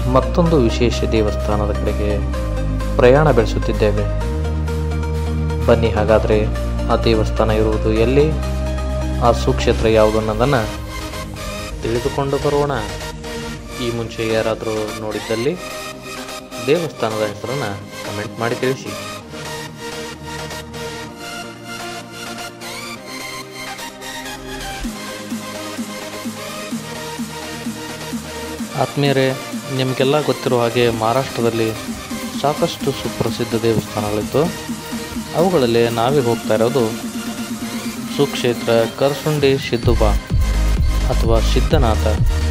ಮತ್ತೊಂದು ವಿಶೇಷ ದೇವಸ್ಥಾನದ ಕಡೆಗೆ ಪ್ರಯಾಣ ಬೆಳೆಸುತ್ತಿದ್ದೇವೆ ಬನ್ನಿ ಹಾಗಾದರೆ ಆ ದೇವಸ್ಥಾನ ಇರುವುದು ಎಲ್ಲಿ ಆ ಸುಕ್ಷೇತ್ರ ಯಾವುದು ಅನ್ನೋದನ್ನು ತಿಳಿದುಕೊಂಡು ಬರೋಣ ಈ ಮುಂಚೆ ಯಾರಾದರೂ ನೋಡಿದ್ದಲ್ಲಿ ದೇವಸ್ಥಾನದ ಹೆಸರನ್ನು ಕಮೆಂಟ್ ಮಾಡಿ ತಿಳಿಸಿ ಆತ್ಮೀಯರೇ ನಿಮಗೆಲ್ಲ ಗೊತ್ತಿರೋ ಹಾಗೆ ಮಹಾರಾಷ್ಟ್ರದಲ್ಲಿ ಸಾಕಷ್ಟು ಸುಪ್ರಸಿದ್ಧ ದೇವಸ್ಥಾನಗಳಿದ್ದು ಅವುಗಳಲ್ಲಿ ನಾವೀಗ ಹೋಗ್ತಾ ಇರೋದು ಸುಕ್ಷೇತ್ರ ಕರ್ಸುಂಡಿ ಸಿದ್ದುಬಾ ಅಥವಾ ಸಿದ್ಧನಾಥ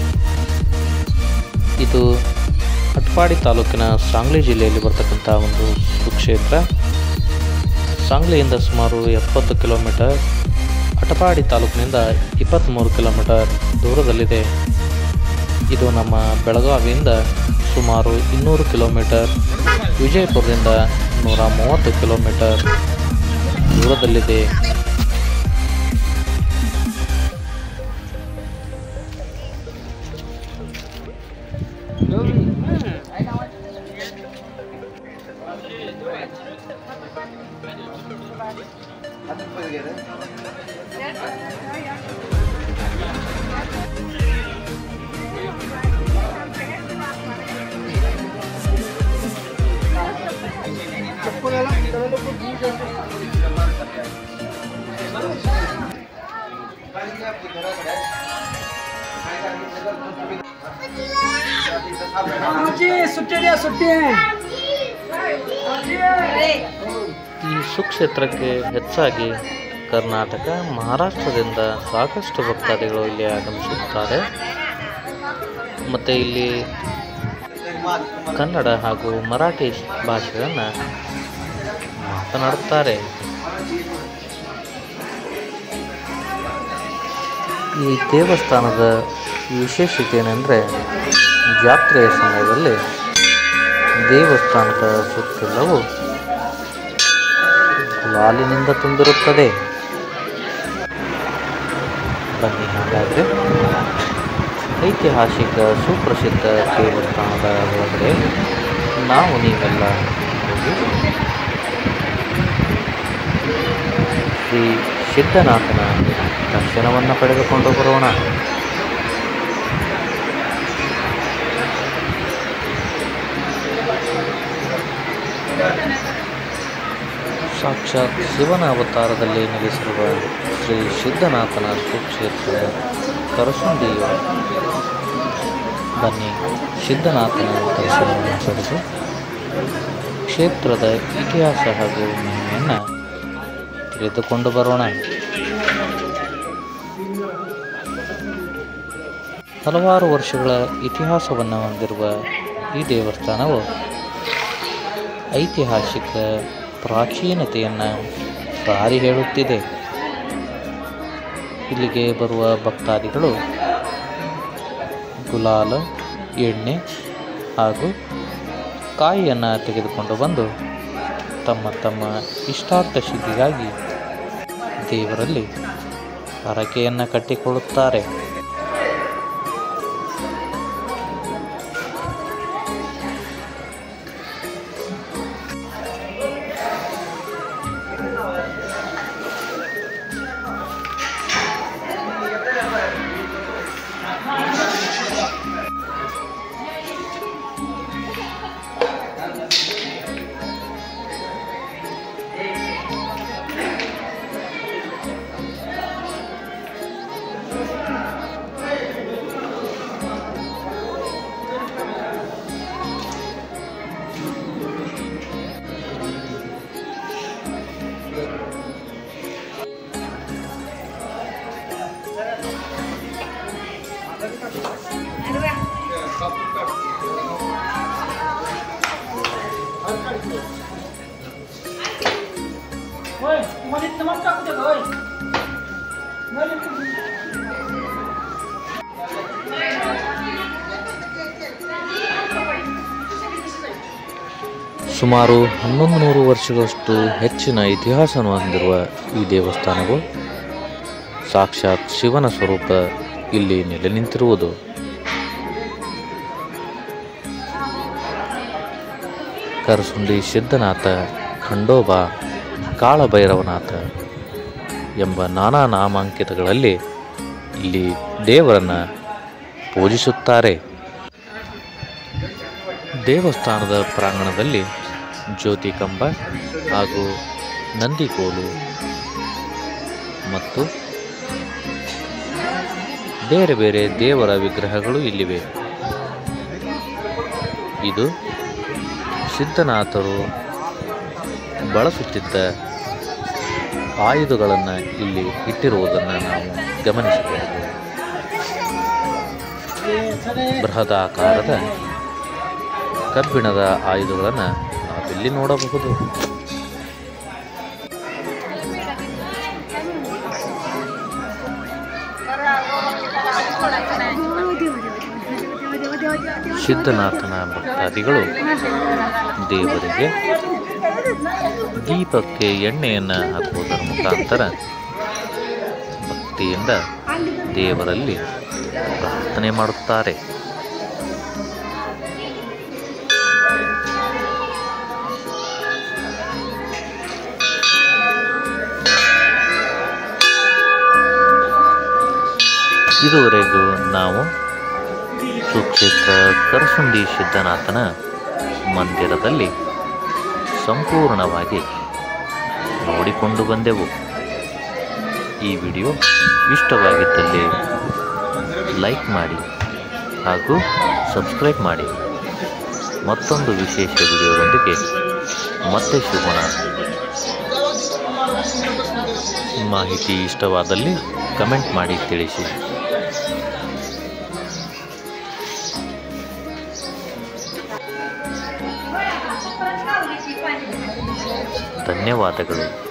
ಇದು ಅಟ್ಪಾಡಿ ತಾಲೂಕಿನ ಸಾಂಗ್ಲಿ ಜಿಲ್ಲೆಯಲ್ಲಿ ಬರ್ತಕ್ಕಂಥ ಒಂದು ಸುಕ್ಷೇತ್ರ ಸಾಂಗ್ಲಿಯಿಂದ ಸುಮಾರು ಎಪ್ಪತ್ತು ಕಿಲೋಮೀಟರ್ ಅಟಪಾಡಿ ತಾಲೂಕಿನಿಂದ ಇಪ್ಪತ್ತ್ಮೂರು ಕಿಲೋಮೀಟರ್ ದೂರದಲ್ಲಿದೆ ಇದು ನಮ್ಮ ಬೆಳಗಾವಿಯಿಂದ ಸುಮಾರು ಇನ್ನೂರು ಕಿಲೋಮೀಟರ್ ವಿಜಯಪುರದಿಂದ ನೂರ ಮೂವತ್ತು ಕಿಲೋಮೀಟರ್ ದೂರದಲ್ಲಿದೆ आमची सुट्टी द्या सुट्टी ಈ ಸುಕ್ಷೇತ್ರಕ್ಕೆ ಹೆಚ್ಚಾಗಿ ಕರ್ನಾಟಕ ಮಹಾರಾಷ್ಟ್ರದಿಂದ ಸಾಕಷ್ಟು ಭಕ್ತಾದಿಗಳು ಇಲ್ಲಿ ಆಗಮಿಸುತ್ತಾರೆ ಮತ್ತು ಇಲ್ಲಿ ಕನ್ನಡ ಹಾಗೂ ಮರಾಠಿ ಭಾಷೆಗಳನ್ನು ಮಾತನಾಡುತ್ತಾರೆ ಈ ದೇವಸ್ಥಾನದ ವಿಶೇಷತೆ ಏನೆಂದರೆ ಜಾತ್ರೆಯ ಸಮಯದಲ್ಲಿ ದೇವಸ್ಥಾನದ ಸುತ್ತೆಲ್ಲವೂ ಗುಲಾಲಿನಿಂದ ತುಂಬಿರುತ್ತದೆ ಬನ್ನಿ ಹಾಗಾದರೆ ಐತಿಹಾಸಿಕ ಸುಪ್ರಸಿದ್ಧ ದೇವಸ್ಥಾನದ ಒಳಗಡೆ ನಾವು ನೀವೆಲ್ಲ ಹೋಗಿ ಶ್ರೀ ಸಿದ್ಧನಾಥನ ದರ್ಶನವನ್ನು ಪಡೆದುಕೊಂಡು ಬರೋಣ ಸಾಕ್ಷಾತ್ ಶಿವನ ಅವತಾರದಲ್ಲಿ ನೆಲೆಸಿರುವ ಶ್ರೀ ಸಿದ್ಧನಾಥನ ಸುಕ್ಷೇತ್ರ ಕರಸುಂಡಿಯು ಬನ್ನಿ ಸಿದ್ಧನಾಥನ ದರ್ಶನವನ್ನು ಪಡೆದು ಕ್ಷೇತ್ರದ ಇತಿಹಾಸ ಹಾಗೂ ಮಹಿಮೆಯನ್ನು ತಿಳಿದುಕೊಂಡು ಬರೋಣ ಹಲವಾರು ವರ್ಷಗಳ ಇತಿಹಾಸವನ್ನು ಹೊಂದಿರುವ ಈ ದೇವಸ್ಥಾನವು ಐತಿಹಾಸಿಕ ಪ್ರಾಚೀನತೆಯನ್ನು ಸಾರಿ ಹೇಳುತ್ತಿದೆ ಇಲ್ಲಿಗೆ ಬರುವ ಭಕ್ತಾದಿಗಳು ಗುಲಾಲ ಎಣ್ಣೆ ಹಾಗೂ ಕಾಯಿಯನ್ನು ತೆಗೆದುಕೊಂಡು ಬಂದು ತಮ್ಮ ತಮ್ಮ ಇಷ್ಟಾರ್ಥ ಸಿದ್ಧಿಗಾಗಿ ದೇವರಲ್ಲಿ ಹರಕೆಯನ್ನು ಕಟ್ಟಿಕೊಳ್ಳುತ್ತಾರೆ होय मध्ये नमक टाकू दे होय ಸುಮಾರು ಹನ್ನೊಂದು ನೂರು ವರ್ಷಗಳಷ್ಟು ಹೆಚ್ಚಿನ ಇತಿಹಾಸವನ್ನು ಹೊಂದಿರುವ ಈ ದೇವಸ್ಥಾನವು ಸಾಕ್ಷಾತ್ ಶಿವನ ಸ್ವರೂಪ ಇಲ್ಲಿ ನೆಲೆ ನಿಂತಿರುವುದು ಕರಸುಂಡಿ ಸಿದ್ಧನಾಥ ಖಂಡೋಬಾ ಕಾಳಭೈರವನಾಥ ಎಂಬ ನಾನಾ ನಾಮಾಂಕಿತಗಳಲ್ಲಿ ಇಲ್ಲಿ ದೇವರನ್ನು ಪೂಜಿಸುತ್ತಾರೆ ದೇವಸ್ಥಾನದ ಪ್ರಾಂಗಣದಲ್ಲಿ ಜ್ಯೋತಿ ಕಂಬ ಹಾಗೂ ನಂದಿಕೋಲು ಮತ್ತು ಬೇರೆ ಬೇರೆ ದೇವರ ವಿಗ್ರಹಗಳು ಇಲ್ಲಿವೆ ಇದು ಸಿದ್ಧನಾಥರು ಬಳಸುತ್ತಿದ್ದ ಆಯುಧಗಳನ್ನು ಇಲ್ಲಿ ಇಟ್ಟಿರುವುದನ್ನು ನಾವು ಗಮನಿಸಬಹುದು ಬೃಹದಾಕಾರದ ಕಬ್ಬಿಣದ ಆಯುಧಗಳನ್ನು ನಾವಿಲ್ಲಿ ನೋಡಬಹುದು ಸಿದ್ಧನಾಥನ ಭಕ್ತಾದಿಗಳು ದೇವರಿಗೆ ದೀಪಕ್ಕೆ ಎಣ್ಣೆಯನ್ನು ಹಾಕುವುದರ ಮುಖಾಂತರ ಭಕ್ತಿಯಿಂದ ದೇವರಲ್ಲಿ ಪ್ರಾರ್ಥನೆ ಮಾಡುತ್ತಾರೆ ಇದುವರೆಗೂ ನಾವು ಸುಕ್ಷೇತ್ರ ಕರಸುಂಡಿ ಸಿದ್ಧನಾಥನ ಮಂದಿರದಲ್ಲಿ ಸಂಪೂರ್ಣವಾಗಿ ನೋಡಿಕೊಂಡು ಬಂದೆವು ಈ ವಿಡಿಯೋ ಇಷ್ಟವಾಗಿದ್ದಲ್ಲಿ ಲೈಕ್ ಮಾಡಿ ಹಾಗೂ ಸಬ್ಸ್ಕ್ರೈಬ್ ಮಾಡಿ ಮತ್ತೊಂದು ವಿಶೇಷ ವಿಡಿಯೋದೊಂದಿಗೆ ಮತ್ತೆ ಸಿಗೋಣ ಮಾಹಿತಿ ಇಷ್ಟವಾದಲ್ಲಿ ಕಮೆಂಟ್ ಮಾಡಿ ತಿಳಿಸಿ ಧನ್ಯವಾದಗಳು